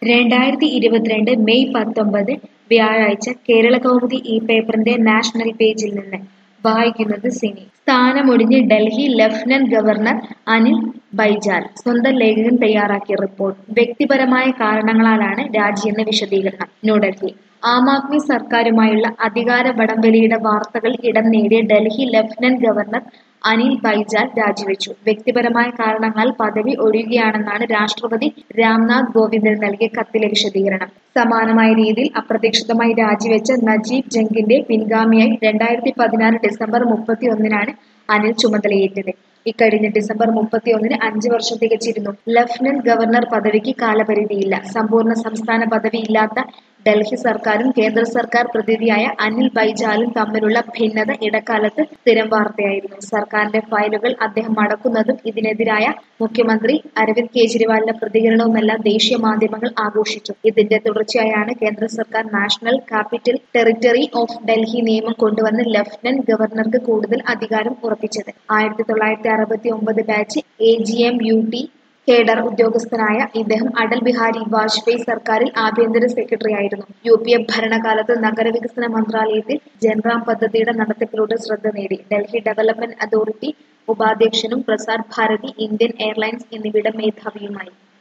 രണ്ടായിരത്തി ഇരുപത്തിരണ്ട് മെയ് പത്തൊമ്പത് വ്യാഴാഴ്ച കേരളകൗമുദി ഈ പേപ്പറിന്റെ നാഷണൽ പേജിൽ നിന്ന് വായിക്കുന്നത് സിനി സ്ഥാനമൊഴിഞ്ഞ് ഡൽഹി ലഫ്റ്റനന്റ് ഗവർണർ അനിൽ ബൈജാൽ സ്വന്തം ലേഖകൻ തയ്യാറാക്കിയ റിപ്പോർട്ട് വ്യക്തിപരമായ കാരണങ്ങളാലാണ് രാജിയെന്ന വിശദീകരണം ന്യൂഡൽഹി ആം ആദ്മി സർക്കാരുമായുള്ള അധികാര വടംവലിയുടെ വാർത്തകൾ ഇടം നേടിയ ഡൽഹി ലഫ്റ്റനന്റ് ഗവർണർ അനിൽ ബൈജാൽ രാജിവെച്ചു വ്യക്തിപരമായ കാരണങ്ങളാൽ പദവി ഒഴിയുകയാണെന്നാണ് രാഷ്ട്രപതി രാംനാഥ് കോവിന്ദിന് നൽകിയ കത്തിലെ വിശദീകരണം സമാനമായ രീതിയിൽ അപ്രതീക്ഷിതമായി രാജിവെച്ച നജീബ് ജംഗിന്റെ പിൻഗാമിയായി രണ്ടായിരത്തി പതിനാറ് ഡിസംബർ മുപ്പത്തി ഒന്നിനാണ് അനിൽ ചുമതലയേറ്റത് ഇക്കഴിഞ്ഞ ഡിസംബർ മുപ്പത്തിയൊന്നിന് അഞ്ച് വർഷം തികച്ചിരുന്നു ലഫ്റ്റനന്റ് ഗവർണർ പദവിക്ക് കാലപരിധിയില്ല സമ്പൂർണ്ണ സംസ്ഥാന പദവി ഇല്ലാത്ത ഡൽഹി സർക്കാരും കേന്ദ്ര സർക്കാർ പ്രതിനിധിയായ അനിൽ ബൈജാലും തമ്മിലുള്ള ഭിന്നത ഇടക്കാലത്ത് സ്ഥിരം വാർത്തയായിരുന്നു സർക്കാരിന്റെ ഫയലുകൾ അദ്ദേഹം മടക്കുന്നതും ഇതിനെതിരായ മുഖ്യമന്ത്രി അരവിന്ദ് കെജ്രിവാളിന്റെ പ്രതികരണവുമെല്ലാം ദേശീയ മാധ്യമങ്ങൾ ആഘോഷിച്ചു ഇതിന്റെ തുടർച്ചയായാണ് കേന്ദ്ര സർക്കാർ national capital territory of Delhi നിയമം കൊണ്ടുവന്ന് ലഫ്റ്റനന്റ് ഗവർണർക്ക് കൂടുതൽ അധികാരം ഉറപ്പിച്ചത് ആയിരത്തി തൊള്ളായിരത്തി അറുപത്തി ഒമ്പത് batch A G M U T cadre ഉദ്യോഗസ്ഥനായ ഇദ്ദേഹം അടൽ ബിഹാരി വാജ്പേയി സർക്കാരിൽ ആഭ്യന്തര സെക്രട്ടറി ആയിരുന്നു യു പി എ ഭരണകാലത്ത് നഗരവികസന മന്ത്രാലയത്തിൽ ജൻറാം പദ്ധതിയുടെ നടത്തിപ്പിലൂടെ ശ്രദ്ധ നേടി ഡൽഹി ഡെവലപ്മെന്റ് അതോറിറ്റി ഉപാധ്യക്ഷനും പ്രസാർ ഭാരതി ഇന്ത്യൻ എയർലൈൻസ് എന്നിവയുടെ മേധാവിയുമായി